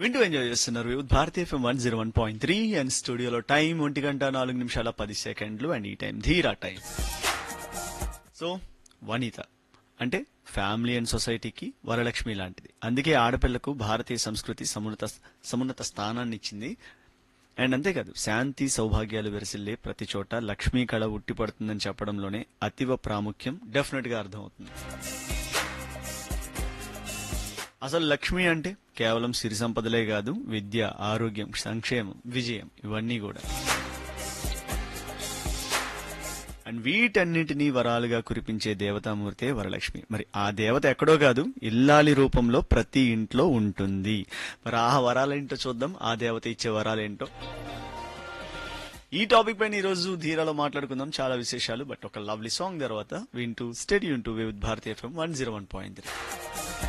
వింటూ ఎంజాయ్ చేస్తున్నారు with Bharathi FM one zero one point three and స్టూడియోలో టైం ఒంటి గంట నాలుగు నిమిషాల పది సెకండ్లు అండ్ ఈ టైం ధీరా టైం సో వనిత అంటే ఫ్యామిలీ అండ్ సొసైటీకి వరలక్ష్మి లాంటిది అందుకే ఆడపిల్లకు భారతీయ సంస్కృతి సమున్నత సమున్నత స్థానాన్ని ఇచ్చింది అండ్ అంతేకాదు శాంతి సౌభాగ్యాలు వెరసిల్లే ప్రతి చోట లక్ష్మీ కళ ఉట్టిపడుతుందని చెప్పడంలోనే అతివ ప్రాముఖ్యం డెఫినెట్ గా అర్థమవుతుంది అసలు లక్ష్మి అంటే కేవలం సిరి సంపదలే కాదు విద్య ఆరోగ్యం సంక్షేమం విజయం ఇవన్నీ కూడా అండ్ వీటన్నిటినీ వరాలుగా కురిపించే దేవతామూర్తే వరలక్ష్మి మరి ఆ దేవత ఎక్కడో కాదు ఇల్లాలి రూపంలో ప్రతి ఇంట్లో ఉంటుంది మరి ఆ వరాలేంటో చూద్దాం ఆ దేవత ఇచ్చే వరాలేంటో ఈ టాపిక్ పైన ఈ రోజు ధీరాలో మాట్లాడుకుందాం చాలా విశేషాలు బట్ ఒక లవ్లీ సాంగ్ తర్వాత వింటూ స్టడీ ఉంటూ with Bharathi FM one zero one point three